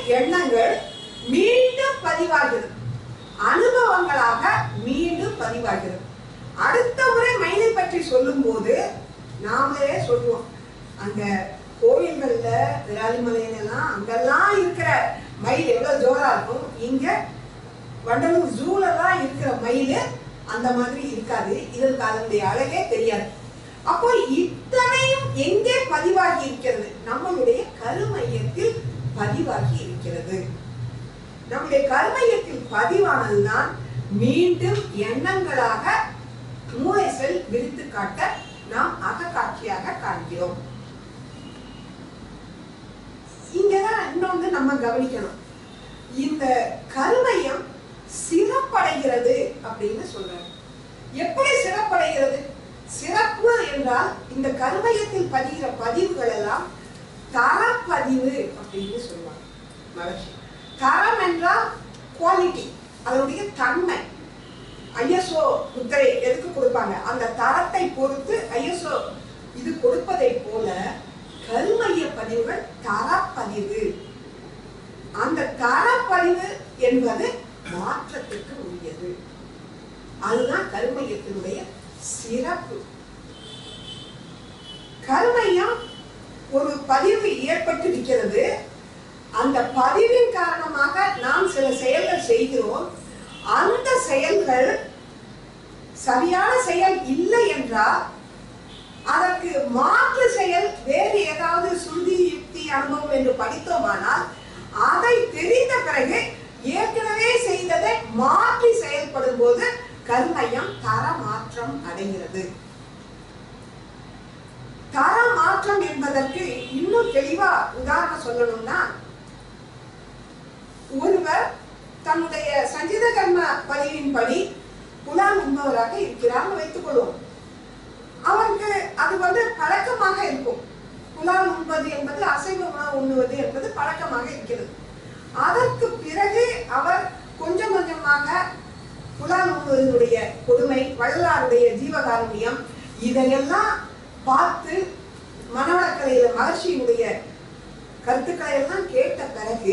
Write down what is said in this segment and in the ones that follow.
எண்ணங்கள் மீண்டும் பதிவாகிறது அனுபவங்களாக மீண்டும் பதிவாகிறது அடுத்த முறை மயிலை பற்றி சொல்லும்போது நாமளே சொல்லுவோம் அங்க கோயில்கள்ல விராலிமலையில எல்லாம் அங்கெல்லாம் இருக்கிற மயில் எவ்வளவு ஜோரா இருக்கும் இங்க வண்டலூர் ஜூல தான் இருக்கிற மயில் அந்த மாதிரி இருக்காது இதற்கு அதனுடைய அழகே தெரியாது அப்போ இத்தனையும் எங்கே பதிவாகி இருக்கிறது நம்மளுடைய கருமையத்தில் பதிவாகி இருக்கிறது நம்முடைய கருமையத்தில் பதிவானதுதான் மீண்டும் எண்ணங்களாக மூளை செல் விரித்து காட்ட நாம் அகக்காட்சியாக காண்கிறோம் இங்கதான் இன்னொன்று நம்ம கவனிக்கணும் இந்த கருமையம் சிறப்படைகிறது அப்படின்னு சொல்றாரு எப்படி சிறப்படைகிறது சிறப்பு என்றால் இந்த கருமையத்தில் பதிகிற பதிவுகள் எல்லாம் தரப்பதிவு அப்படின்னு சொல்லுவாங்க மகர்ஷி தரம் என்றால் குவாலிட்டி அதனுடைய தன்மை ஐஎஸ்ஓ முத்திரை எதுக்கு கொடுப்பாங்க அந்த தரத்தை பொறுத்து ஐஎஸ்ஓ இது கொடுப்பதை போல கருமைய பதிவுகள் தரப்பதிவு அந்த தரப்பதிவு என்பது மாற்றத்திற்கு உரியது அதுதான் கருமையத்தினுடைய சிறப்பு கருமையம் ஒரு பதிவு ஏற்பட்டு இருக்கிறது அந்த பதிவின் காரணமாக நாம் சில செயல்கள் செய்கிறோம் அந்த செயல்கள் சரியான செயல் இல்லை என்றால் அதற்கு மாற்று செயல் வேறு ஏதாவது சுருதி யுக்தி அனுபவம் என்று படித்தோமானால் அதை தெரிந்த பிறகு ஏற்கனவே செய்ததை மாற்றி செயல்படும் போது கர்மயம் தர மாற்றம் அடைகிறது தர மாற்றம் என்பதற்கு இன்னும் தெளிவா உதாரணம் சொல்லணும்னா ஒருவர் தன்னுடைய சஞ்சித கர்ம பதிவின்படி புலால் உண்பவராக இருக்கிறார் வைத்துக் கொள்வோம் அவருக்கு அது வந்து பழக்கமாக இருக்கும் புலால் உண்பது என்பது அசைவ உணவு உண்ணுவது என்பது பழக்கமாக இருக்கிறது அதற்கு பிறகு அவர் கொஞ்சம் கொஞ்சமாக புலால் உண்பதனுடைய கொடுமை வள்ளலாருடைய ஜீவகாருண்யம் இதையெல்லாம் பார்த்து மனவளக்கலையில மகர்ஷியினுடைய கருத்துக்களை எல்லாம் கேட்ட பிறகு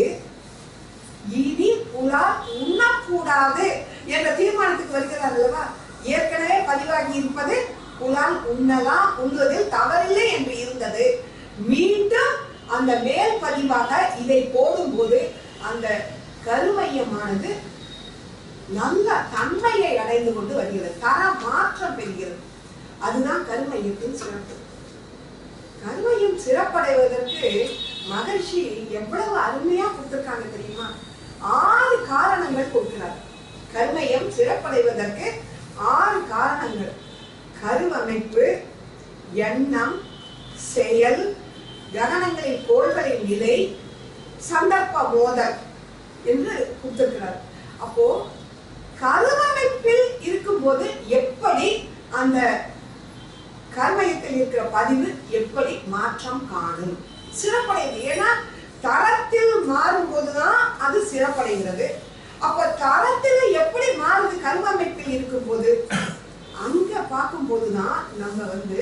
இனி புலால் உண்ணக்கூடாது என்ற தீர்மானத்துக்கு வருகிறார் அல்லவா ஏற்கனவே பதிவாகி இருப்பது புலால் உண்ணலாம் உண்ணுவதில் தவறில்லை என்று இருந்தது மீண்டும் அந்த மேல் பதிவாக இதை போடும்போது அந்த கருமையமானது நல்ல தன்மையை அடைந்து கொண்டு வருகிறது தர மாற்றம் பெறுகிறது அதுதான் கருமையத்தின் சிறப்பு கருமையம் சிறப்படைவதற்கு மகர்ஷி எவ்வளவு அருமையா கொடுத்திருக்காங்க தெரியுமா ஆறு காரணங்கள் கொடுக்கிறார் கருமையம் சிறப்படைவதற்கு ஆறு காரணங்கள் கருவமைப்பு எண்ணம் செயல் ககனங்களின் கோள்களின் நிலை சந்தர்ப்ப மோதல் என்று கொடுத்திருக்கிறார் அப்போ கருவமைப்பில் இருக்கும்போது எப்படி அந்த கர்மயத்தில் இருக்கிற பதிவு எப்படி மாற்றம் காணும் சிறப்படையுது ஏன்னா தரத்தில் மாறும் போதுதான் அது சிறப்படைகிறது அப்ப தரத்தில் எப்படி மாறுது கர்மமைப்பில் இருக்கும்போது அங்க பார்க்கும் போதுதான் நம்ம வந்து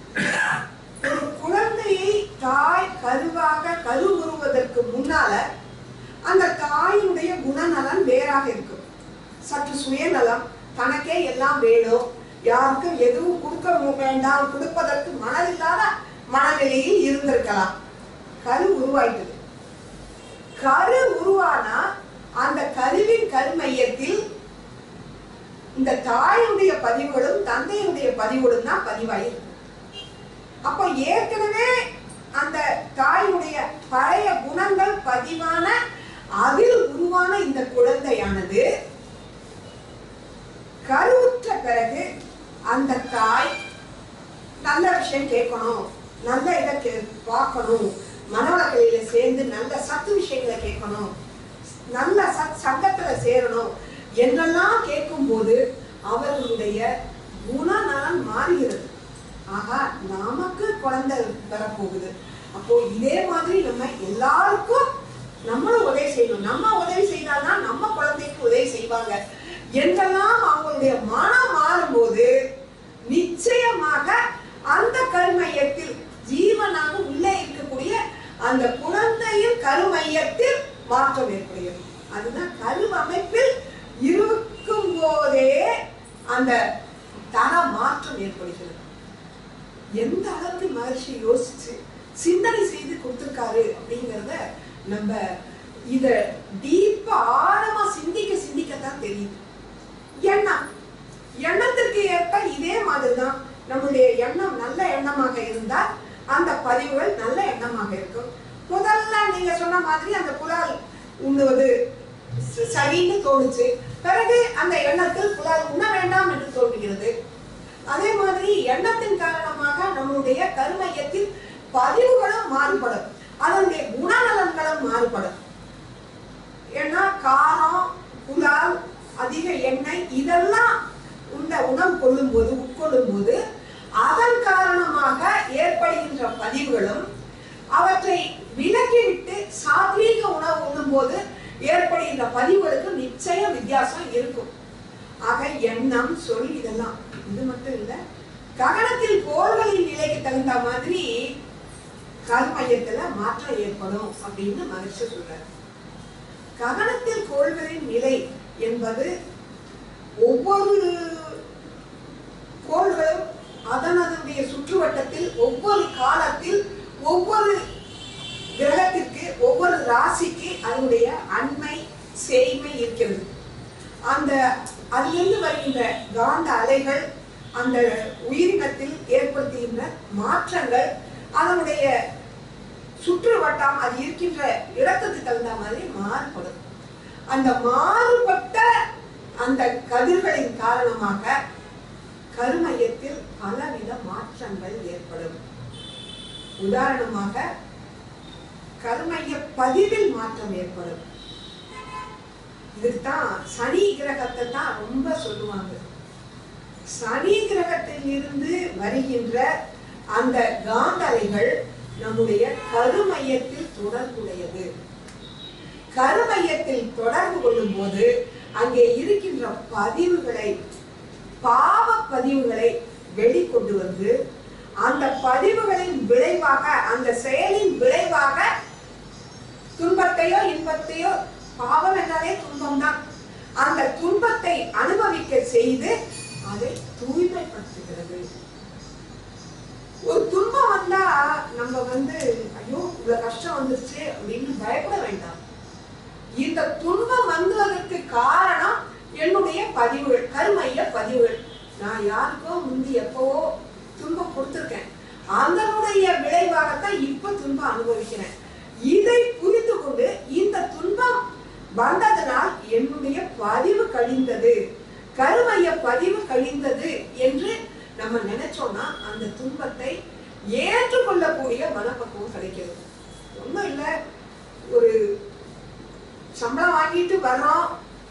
ஒரு குழந்தையை தாய் கருவாக கருவுறுவதற்கு முன்னால அந்த தாயினுடைய குணநலன் வேறாக இருக்கும் சற்று சுயநலம் தனக்கே எல்லாம் வேணும் யாருக்கும் எதுவும் கொடுக்க வேண்டாம் கொடுப்பதற்கு மனதில்லாத மனநிலையில் இருந்திருக்கலாம் கரு உருவாயிட்டது கரு உருவானா அந்த கருவின் கருமையத்தில் இந்த தாயுடைய பதிவுகளும் தந்தையுடைய பதிவுகளும் தான் பதிவாயிருக்கும் அப்போ ஏற்கனவே அந்த தாயுடைய பழைய குணங்கள் பதிவான அதில் உருவான இந்த குழந்தையானது கருவுற்ற பிறகு அந்த தாய் நல்ல விஷயம் கேட்கணும் நல்ல இதை கே- பார்க்கணும் மனவளக்கலையில சேர்ந்து நல்ல சத்து விஷயங்களை கேட்கணும் நல்ல சத் சங்கத்துல சேரணும் என்றெல்லாம் கேட்கும்போது அவர்களுடைய குணநலன் மாறுகிறது ஆகா நமக்கு குழந்தை வரப்போகுது அப்போ இதே மாதிரி நம்ம எல்லாருக்கும் நம்மளும் உதவி செய்யணும் நம்ம உதவி செய்தால்தான் நம்ம குழந்தைக்கு உதவி செய்வாங்க என்றெல்லாம் அவங்களுடைய மனம் மாறும்போது நிச்சயமாக அந்த கருமையத்தில் ஜீவனாக உள்ளே இருக்கக்கூடிய அந்த குழந்தையின் கருமையத்தில் மாற்றம் ஏற்படுகிறது அதுதான் கருவமைப்பில் இருக்கும் போதே அந்த தர மாற்றம் ஏற்படுகிறது எந்த அளவுக்கு மகர்ஷி யோசிச்சு சிந்தனை செய்து கொடுத்திருக்காரு அப்படிங்கிறத நம்ம இத டீப்பா ஆழமா சிந்திக்க சிந்திக்கத்தான் தெரியுது எண்ணம் எண்ணத்திற்கு ஏற்ப இதே மாதிரிதான் நம்முடைய எண்ணம் நல்ல எண்ணமாக இருந்தால் அந்த பதிவுகள் நல்ல எண்ணமாக இருக்கும் முதல்ல நீங்க சொன்ன மாதிரி அந்த புலால் உண்ணுவது ச- சரின்னு தோணுச்சு பிறகு அந்த எண்ணத்தில் புலால் உண்ண வேண்டாம் என்று தோன்றுகிறது அதே மாதிரி எண்ணத்தின் காரணமாக நம்முடைய கருமையத்தில் பதிவுகளும் மாறுபடும் அதனுடைய குணநலன்களும் மாறுபடும் ஏன்னா காரம் புலால் அதிக எண்ணெய் இதெல்லாம் உண்ட உணவு கொள்ளும்போது உட்கொள்ளும் போது அதன் காரணமாக ஏற்படுகின்ற பதிவுகளும் அவற்றை விலக்கிவிட்டு சாத்வீக உணவு உண்ணும்போது ஏற்படுகின்ற பதிவுகளுக்கு நிச்சயம் வித்தியாசம் இருக்கும் ஆக எண்ணம் சொல் இதெல்லாம் இது மட்டும் இல்ல ககனத்தில் கோள்களின் நிலைக்கு தகுந்த மாதிரி கருமையத்துல மாற்றம் ஏற்படும் அப்படின்னு மகிழ்ச்சி சொல்றாரு ககனத்தில் கோள்களின் நிலை என்பது ஒவ்வொரு கோள்களும் அதனதனுடைய சுற்றுவட்டத்தில் ஒவ்வொரு காலத்தில் ஒவ்வொரு கிரகத்திற்கு ஒவ்வொரு ராசிக்கு அதனுடைய அண்மை செய்மை இருக்கிறது அந்த அதிலிருந்து வருகின்ற காந்த அலைகள் அந்த உயிரினத்தில் ஏற்படுத்துகின்ற மாற்றங்கள் அதனுடைய சுற்றுவட்டம் அது இருக்கின்ற இடத்துக்கு தகுந்த மாதிரி மாறுபடும் அந்த மாறுபட்ட அந்த கதிர்களின் காரணமாக கருமையத்தில் பலவித மாற்றங்கள் ஏற்படும் உதாரணமாக கருமைய பதிவில் மாற்றம் ஏற்படும் இதுதான் சனி கிரகத்தை தான் ரொம்ப சொல்லுவாங்க சனி கிரகத்தில் இருந்து வருகின்ற அந்த காந்தலைகள் நம்முடைய கருமையத்தில் தொடர்புடையது கருமையத்தில் தொடர்பு கொள்ளும் போது அங்கே இருக்கின்ற பதிவுகளை பாவ பதிவுகளை வெளிக்கொண்டு வந்து அந்த பதிவுகளின் விளைவாக அந்த செயலின் விளைவாக துன்பத்தையோ இன்பத்தையோ பாவம் என்றாலே துன்பம் தான் அந்த துன்பத்தை அனுபவிக்க செய்து அதை தூய்மைப்படுத்துகிறது ஒரு துன்பம் வந்தா நம்ம வந்து ஐயோ இவ்வளவு கஷ்டம் வந்துருச்சு அப்படின்னு பயப்பட வேண்டாம் இந்த துன்பம் வந்ததற்கு காரணம் என்னுடைய பதிவுகள் கருமைய பதிவுகள் நான் யாருக்கோ முந்தி எப்பவோ துன்பம் கொடுத்திருக்கேன் அதனுடைய விளைவாகத்தான் இப்ப துன்பம் அனுபவிக்கிறேன் இதை புரிந்து கொண்டு இந்த துன்பம் வந்ததனால் என்னுடைய பதிவு கழிந்தது கருமைய பதிவு கழிந்தது என்று நம்ம நினைச்சோம்னா அந்த துன்பத்தை ஏற்றுக்கொள்ளக்கூடிய மனப்பக்குவம் கிடைக்கிறது ஒண்ணும் இல்ல ஒரு சம்பளம் வாங்கிட்டு வர்றோம்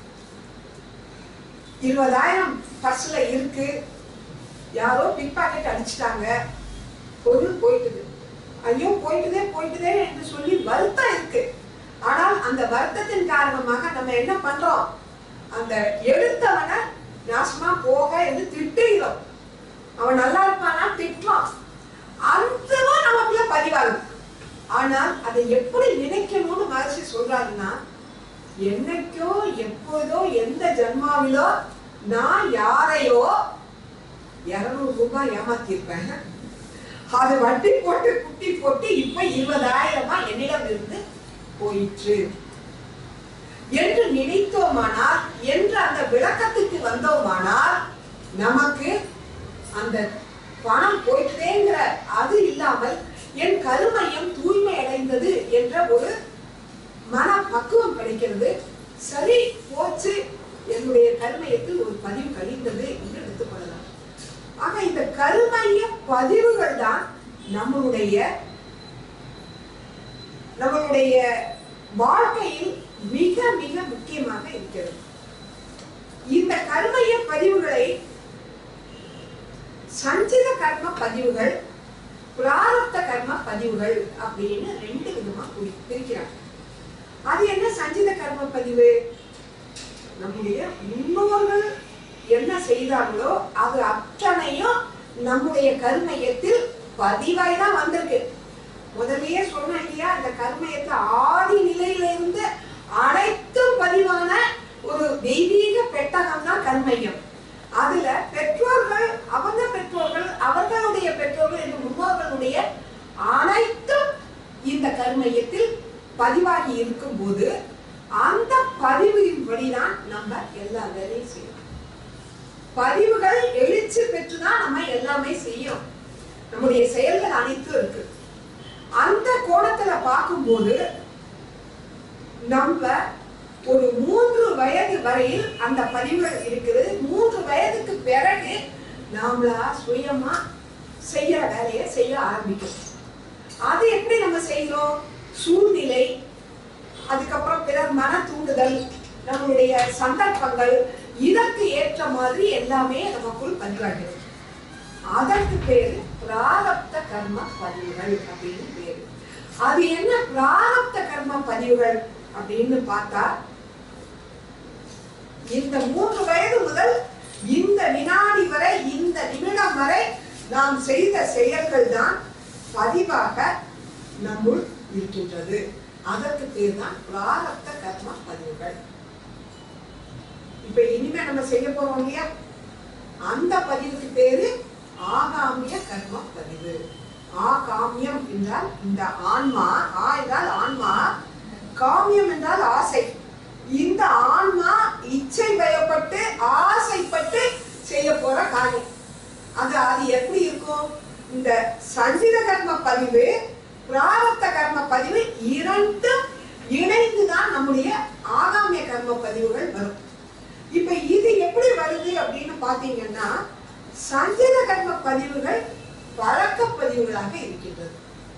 இருபதாயிரம் பர்ஸ்ல இருக்கு யாரோ பிக் பாக்கெட் அடிச்சிட்டாங்க பொருள் போயிட்டுது ஐயோ போயிட்டுதே போயிட்டுதே என்று சொல்லி வருத்தம் இருக்கு ஆனால் அந்த வருத்தத்தின் காரணமாக நம்ம என்ன பண்றோம் அந்த எடுத்தவனை நாசமா போக என்று திட்டுகிறோம் அவன் நல்லா இருப்பானா திட்டுறோம் அதுவும் நமக்குள்ள பதிவாகும் ஆனால் அதை எப்படி நினைக்கணும்னு மகர்ஷி சொல்றாருன்னா என்னைக்கோ எப்போதோ எந்த ஜன்மாவிலோ நான் யாரையோ இருநூறு ரூபாய் ஏமாத்திருப்பேன் அது வட்டி போட்டு குட்டி போட்டு இப்ப இருபதாயிரமா என்னிடம் இருந்து போயிற்று என்று நினைத்தோமானால் என்று அந்த விளக்கத்துக்கு வந்தோமானால் நமக்கு அந்த பணம் போயிட்டதேங்கிற அது இல்லாமல் என் கருமையம் தூய்மை அடைந்தது என்ற ஒரு மன பக்குவம் கிடைக்கிறது சரி போச்சு என்னுடைய கருமையத்தில் ஒரு பதிவு கழிந்தது என்று எடுத்துக்கொள்ளலாம் ஆக இந்த கருமைய பதிவுகள் தான் நம்மளுடைய நம்மளுடைய வாழ்க்கையில் மிக மிக முக்கியமாக இருக்கிறது இந்த கர்மய பதிவுகளை சஞ்சித கர்ம பதிவுகள் பிராரப்த கர்ம பதிவுகள் அப்படின்னு ரெண்டு விதமா பிரி- பிரிக்கிறாங்க அது என்ன சஞ்சித கர்ம பதிவு நம்முடைய முன்னோர்கள் என்ன செய்தார்களோ அது அத்தனையும் நம்முடைய கர்மயத்தில் பதிவாய் தான் வந்திருக்கு முதல்லயே சொன்னேன் இல்லையா இந்த கர்மயத்தை ஆதி நிலையில இருந்து மையத்தில் பதிவாகி இருக்கும் போது அந்த பதிவின்படிதான் நம்ம எல்லா வேலையும் செய்யணும் பதிவுகள் எழுச்சி பெற்றுதான் நம்ம எல்லாமே செய்யறோம் நம்முடைய செயல்கள் அனைத்தும் இருக்கு அந்த கோணத்துல பார்க்கும்போது நம்ம ஒரு மூன்று வயது வரையில் அந்த பதிவுகள் இருக்குது மூன்று வயதுக்கு பிறகு நாமளா சுயமா செய்யற வேலையை செய்ய ஆரம்பிக்கிறோம் அது எப்படி நம்ம செய்யறோம் சூழ்நிலை அதுக்கப்புறம் பிறர் மன தூண்டுதல் நம்மளுடைய சந்தர்ப்பங்கள் இதற்கு ஏற்ற மாதிரி எல்லாமே நமக்குள் பதிவாகிறது அதற்கு பேரு பிராரப்த கர்ம பதிவுகள் அப்படின்னு பேரு அது என்ன பிராரப்த கர்ம பதிவுகள் அப்படின்னு பார்த்தா இந்த மூன்று வயது முதல் இந்த வினாடி வரை இந்த நிமிடம் வரை நாம் செய்த செயல்கள் தான் பதிவாக நம்முள் இருக்கின்றது அதற்கு பேர் தான் பிராரப்த கர்ம பதிவுகள் இப்ப இனிமே நம்ம செய்ய போறோம் இல்லையா அந்த பதிவுக்கு பேரு ஆகாமிய கர்ம பதிவு ஆகாமியம் என்றால் இந்த ஆன்மா ஆ என்றால் ஆன்மா காமியம் என்றால் ஆசை இந்த ஆன்மா இச்சை பயப்பட்டு ஆசைப்பட்டு செய்ய போற காரியம் அது அது எப்படி இருக்கும் இந்த சஞ்சித கர்ம பதிவு பிராரப்த கர்ம பதிவு இரண்டும் இணைந்துதான் நம்முடைய ஆகாமிய கர்ம பதிவுகள் வரும் இப்ப இது எப்படி வருது அப்படின்னு பாத்தீங்கன்னா சஞ்சித கர்ம பதிவுகள் பழக்க பதிவுகளாக இருக்கின்றது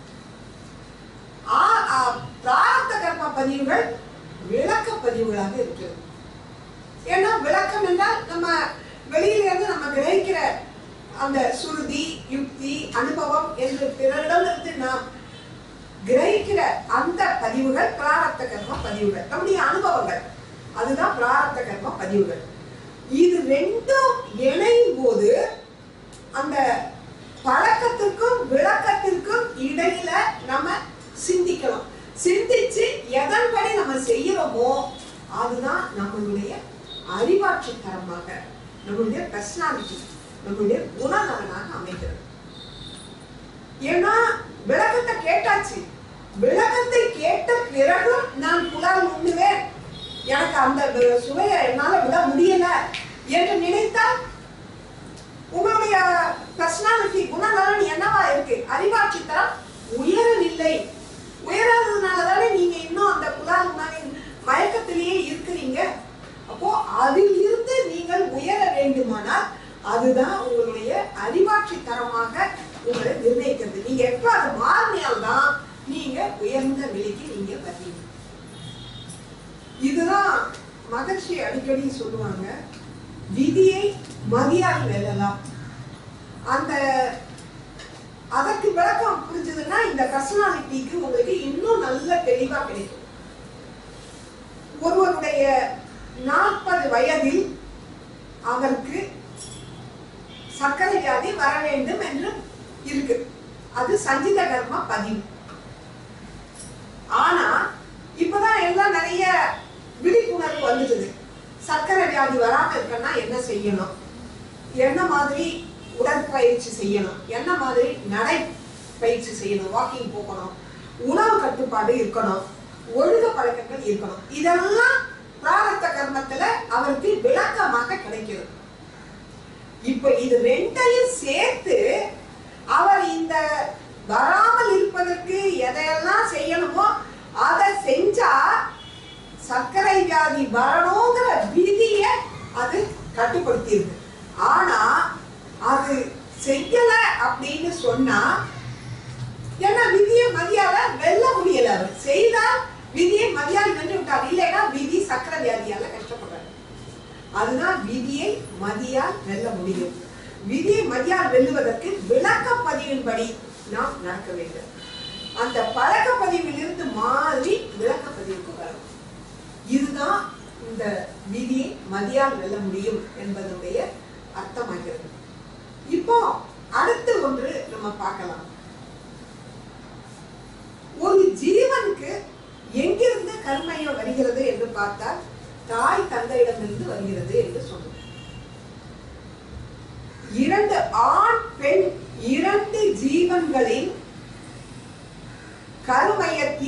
ஆ- ஆ, பிராரப்த கர்ம பதிவுகள் விளக்க பதிவுகளாக இருக்கிறது ஏன்னா விளக்கம் என்றால் நம்ம வெளியில இருந்து நம்ம கிரகிக்கிற அந்த சுருதி யுக்தி அனுபவம் என்று பிறரிடமிருந்து நாம் கிரகிக்கிற அந்த பதிவுகள் பிராரப்த கர்ம பதிவுகள் நம்முடைய அனுபவங்கள் அதுதான் பிராரப்த கர்ம பதிவுகள் இது ரெண்டும் இணையும் போது அந்த பழக்கத்திற்கும் விளக்கத்திற்கும் இடையில நம்ம சிந்திக்கணும் சிந்திச்சு எதன்படி நம்ம செய்யறோமோ அதுதான் நம்மளுடைய அறிவாட்சி தரமாக நம்மளுடைய பர்சனாலிட்டி நம்மளுடைய குணநலனாக அமைகிறது ஏன்னா விளக்கத்தை கேட்டாச்சு விளக்கத்தை கேட்ட பிறகும் நான் புலால் உண்ணுவேன் எனக்கு அந்த வி- சுவையை என்னால விட முடியல என்று நினைத்தால் உங்களுடைய பர்சனாலிட்டி குணநலன் என்னவா இருக்கு அறிவாட்சி தரம் உயரவில்லை உயராததுனால தானே நீங்க இன்னும் அந்த புலால் உணவின் மயக்கத்திலேயே இருக்கிறீங்க அப்போ அதில் இருந்து நீங்கள் உயர வேண்டுமானால் அதுதான் உங்களுடைய அறிவாட்சி தரமாக உங்களை நிர்ணயிக்கிறது நீங்க எப்ப அது மாறினால்தான் நீங்க உயர்ந்த நிலைக்கு நீங்க வருவீங்க இதுதான் மகர்ஷி அடிக்கடி சொல்லுவாங்க விதியை மதியால் வெல்லலாம் அந்த அதற்கு விளக்கம் புரிஞ்சதுன்னா இந்த பர்சனாலிட்டிக்கு உங்களுக்கு இன்னும் நல்ல தெளிவா கிடைக்கும் ஒருவருடைய நாற்பது வயதில் அவருக்கு சர்க்கரை வியாதி வர வேண்டும் என்று இருக்கு அது சஞ்சித கர்ம பதிவு ஆனா இப்பதான் எல்லாம் நிறைய விழிப்புணர்வு வந்துடுது சர்க்கரை வியாதி வராம இருக்கன்னா என்ன செய்யணும் என்ன மாதிரி உடற்பயிற்சி செய்யணும் என்ன மாதிரி நடை பயிற்சி செய்யணும் வாக்கிங் போகணும் உணவு கட்டுப்பாடு இருக்கணும் ஒழுக்க பழக்கங்கள் இருக்கணும் இதெல்லாம் பிராரத்த கர்மத்துல அவருக்கு விளக்கமாக கிடைக்கிறது இப்ப இது ரெண்டையும் சேர்த்து அவர் இந்த வராமல் இருப்பதற்கு எதையெல்லாம் செய்யணுமோ அதை செஞ்சா சர்க்கரை வியாதி வரணுங்கிற விதிய அது கட்டுப்படுத்தியிருக்கு ஆனா அது செய்யல அப்படின்னு சொன்னா ஏன்னா விதியை மதியால வெல்ல முடியல அவர் செய்தால் விதியை மதியால் வென்று விட்டார் இல்லைன்னா விதி சக்கர வியாதியால கஷ்டப்படுறாரு அதுதான் விதியை மதியால் வெல்ல முடியும் விதியை மதியால் வெல்லுவதற்கு விளக்க பதிவின்படி நாம் நடக்க வேண்டும் அந்த பழக்க பதிவில் இருந்து மாறி விளக்க பதிவுக்கு வரணும் இதுதான் இந்த விதியை மதியால் வெல்ல முடியும் என்பதனுடைய அர்த்தமாகிறது இப்போ அடுத்து ஒன்று நம்ம பார்க்கலாம் ஒரு ஜீவனுக்கு எங்கிருந்து கர்மயம் வருகிறது என்று பார்த்தால் தாய் தந்தையிடமிருந்து வருகிறது என்று சொல்லுவோம் இரண்டு ஆண் பெண் இரண்டு ஜீவன்களின் கருமையத்தின்